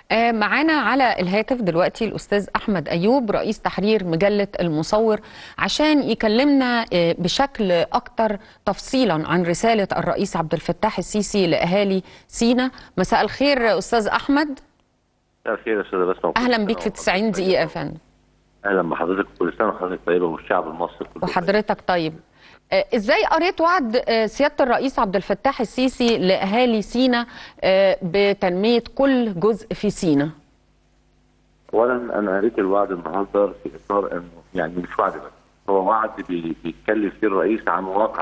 آه، معانا على الهاتف دلوقتي الأستاذ أحمد أيوب رئيس تحرير مجلة المصور عشان يكلمنا آه، بشكل أكتر تفصيلا عن رسالة الرئيس عبد الفتاح السيسي لأهالي سينا مساء الخير أستاذ أحمد مساء الخير يا استاذ بسمه أهلا بيك في 90 دقيقة يا فندم اهلا بحضرتك كل سنه وحضرتك طيبه والشعب المصري كله وحضرتك طيب آه، ازاي قريت وعد آه، سياده الرئيس عبد الفتاح السيسي لاهالي سينا آه، بتنميه كل جزء في سينا اولا انا قريت الوعد النهارده في اطار انه يعني مش وعد بس هو وعد بي- بيتكلم فيه الرئيس عن واقع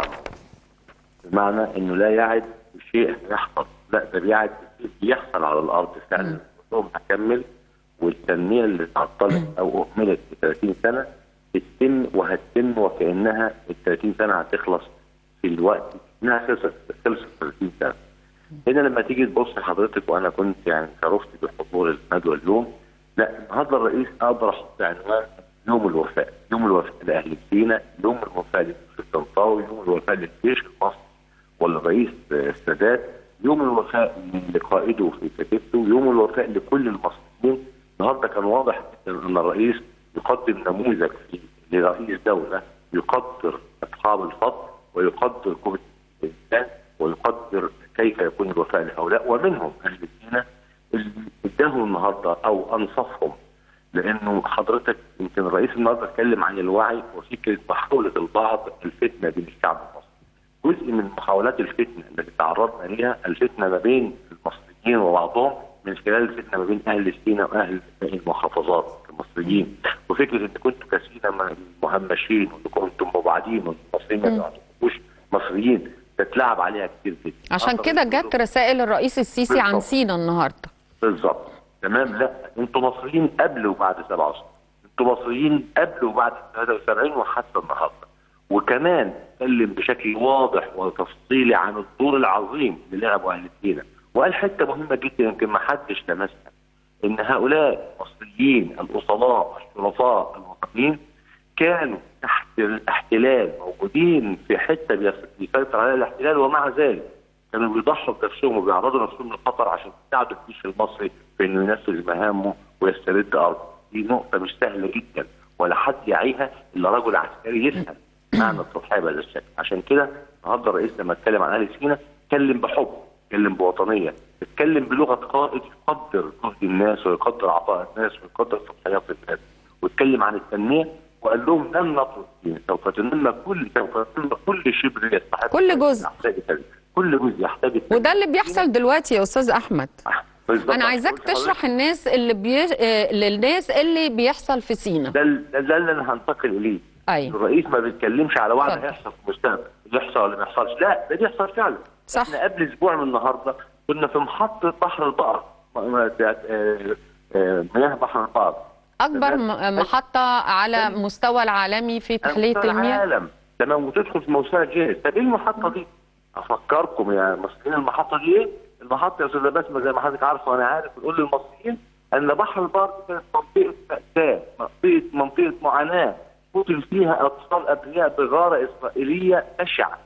بمعنى انه لا يعد بشيء يحصل لا ده بيعد بشيء بيحصل على الارض فعلا لهم هكمل والتنميه اللي تعطلت او اهملت في 30 سنه تتم وهتتم وكانها ال 30 سنه هتخلص في الوقت انها خلصت خلصت 30 سنه. هنا لما تيجي تبص لحضرتك وانا كنت يعني شرفت بحضور الندوه اليوم لا النهارده الرئيس اقدر احط عنوان يوم الوفاء، يوم الوفاء لاهل سينا، يوم الوفاء للشيخ الطنطاوي، يوم الوفاء للجيش المصري والرئيس السادات، يوم الوفاء لقائده في كتيبته، يوم الوفاء لكل المصريين، النهارده كان واضح جداً ان الرئيس يقدم نموذج في لرئيس دوله يقدر اصحاب الفضل ويقدر قوه الانسان ويقدر كيف يكون الوفاء لهؤلاء ومنهم اهل سينا اللي اداهم النهارده او انصفهم لانه حضرتك يمكن الرئيس النهارده اتكلم عن الوعي وفكره محاوله البعض الفتنه بين الشعب المصري. جزء من محاولات الفتنه التي تعرضنا لها الفتنه ما بين المصريين وبعضهم من خلال الفتنه ما بين اهل سينا واهل المحافظات المصريين وفكره ان كنتوا كسينا مهمشين وان كنتم مبعدين وان المصريين ما بيعتبروش مصريين تتلعب عليها كتير جدا عشان كده جت رسائل الرئيس السيسي عن بالضبط. سينا النهارده بالظبط تمام لا انتوا مصريين قبل وبعد 67 انتوا مصريين قبل وبعد 73 وحتى النهارده وكمان اتكلم بشكل واضح وتفصيلي عن الدور العظيم اللي لعبه اهل سينا وقال حته مهمه جدا يمكن ما حدش لمسها ان هؤلاء المصريين الاصلاء الشرفاء الوطنيين كانوا تحت الاحتلال موجودين في حته بيس- بيسيطر عليها الاحتلال ومع ذلك كانوا بيضحوا بنفسهم وبيعرضوا نفسهم للخطر عشان يساعدوا الجيش المصري في انه ينفذ مهامه ويسترد ارضه. دي نقطه مش سهله جدا ولا حد يعيها الا رجل عسكري يفهم معنى التضحيه بهذا الشكل، عشان كده النهارده الرئيس لما اتكلم عن اهل سينا اتكلم بحب، اتكلم بوطنيه، اتكلم بلغه قائد يقدر جهد الناس ويقدر عطاء الناس ويقدر تضحيات الناس، واتكلم عن التنميه وقال لهم لن نترك سينا، سوف تنمى كل سوف تنمى كل شبر يستحق كل جزء. يحتاج التنمية. كل جزء يحتاج التنمية. وده اللي بيحصل دلوقتي يا استاذ احمد بالظبط. انا عايزاك قلت لحضرتك تشرح الناس اللي بي... آه، للناس اللي بيحصل في سينا ده ال- ده ده اللي انا هنتقل اليه ايوه الرئيس ما بيتكلمش على وعد اتفضل. هيحصل في المستقبل يحصل ولا ما يحصلش لا ده بيحصل فعلا صح. احنا قبل اسبوع من النهارده كنا في محطه بحر البقر م- م- بتاعت، آه، آه، مياه بحر البقر اكبر تمام. م- محطه على مستوى العالمي في تحليه مستوى المياه العالم تمام وتدخل في موسوعه جينيس طب ايه المحطه دي؟ افكركم يا مصريين المحطه دي ايه؟ المحطه يا استاذ بسمه زي ما حضرتك عارف وانا عارف بنقول للمصريين ان بحر البر كانت منطقه مأساة، منطقه منطقه معاناه قتل فيها اطفال ابرياء بغاره اسرائيليه بشعه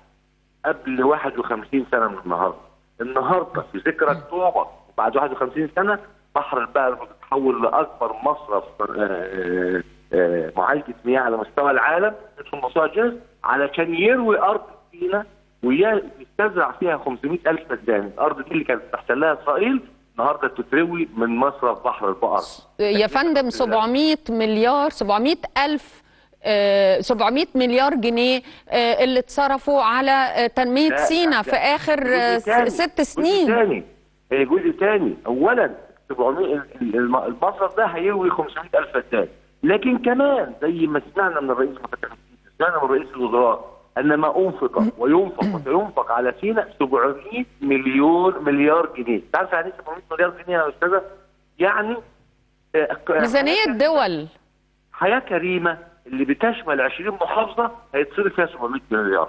قبل 51 سنه من النهارده. النهارده في ذكرى اكتوبر وبعد 51 سنه بحر البقر بتتحول لاكبر مصرف آه، آه، معالجه مياه على مستوى العالم اسمه موسوعه جينيس علشان يروي ارض سينا ويستزرع فيها 500 الف فدان، الارض دي اللي كانت تحتلها اسرائيل النهارده بتتروي من مصرف بحر البقر. يا فندم 700 مليار 700 الف آه، 700 مليار جنيه آه، اللي اتصرفوا على آه، تنميه لا، سينا لا، في اخر آه، جزء تاني، ست جزء سنين تاني آه، جزء تاني اولا 700 ال- ال- الم- المصرف ده هيروي 500 الف فدان لكن كمان زي ما سمعنا من الرئيس فتح السيسي سمعنا من رئيس الوزراء ان ما انفق وينفق وسينفق على سينا 700 مليون مليار جنيه تعرف يعني ايه 700 مليار جنيه يا استاذه يعني آه، ك- ميزانيه دول حياه كريمه اللي بتشمل 20 محافظه هيتصرف فيها 700 مليار.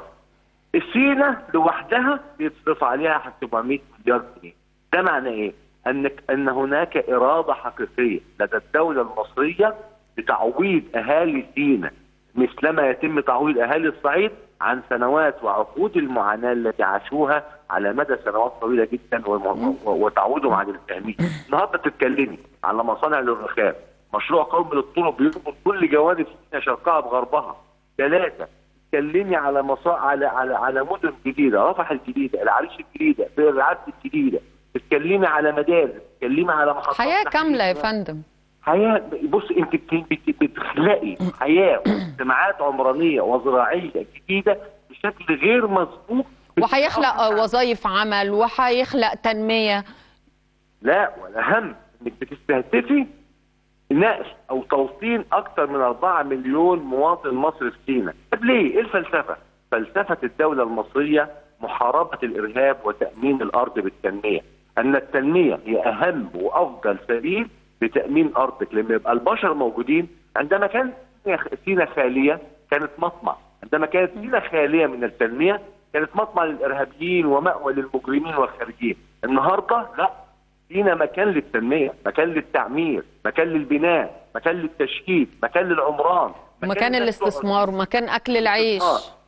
السينا لوحدها بيتصرف عليها 700 مليار جنيه. ده معناه ايه؟ انك ان هناك اراده حقيقيه لدى الدوله المصريه بتعويض اهالي سينا مثلما يتم تعويض اهالي الصعيد عن سنوات وعقود المعاناه التي عاشوها على مدى سنوات طويله جدا وم- و- وتعودهم عن التامين النهارده تتكلمي على مصانع للرخام مشروع قومي للطرق بيربط كل جوانب سيناء شرقها بغربها ثلاثه تتكلمي على مصا على على على مدن جديده رفح الجديده العريش الجديده بئر العبد الجديده تتكلمي على مدارس تتكلمي على محطات حياه تحليل كامله يا مياه. فندم حياه بص انت بت- بت- بتخلقي حياه واجتماعات عمرانيه وزراعيه جديده بشكل غير مسبوق وهيخلق وظائف عمل وهيخلق تنميه لا والاهم انك بتستهدفي نقل او توطين اكثر من 4 مليون مواطن مصري في سيناء طب ليه ايه الفلسفه فلسفه الدوله المصريه محاربه الارهاب وتامين الارض بالتنميه ان التنميه هي اهم وافضل سبيل لتامين ارضك لما يبقى البشر موجودين عندما كانت سيناء خاليه كانت مطمع عندما كانت سيناء خاليه من التنميه كانت مطمع للارهابيين ومأوى للمجرمين والخارجين النهارده لا فينا مكان للتنميه، مكان للتعمير، مكان للبناء، مكان للتشييد، مكان للعمران، مكان للناس الاستثمار ومكان اكل العيش الاستثمار.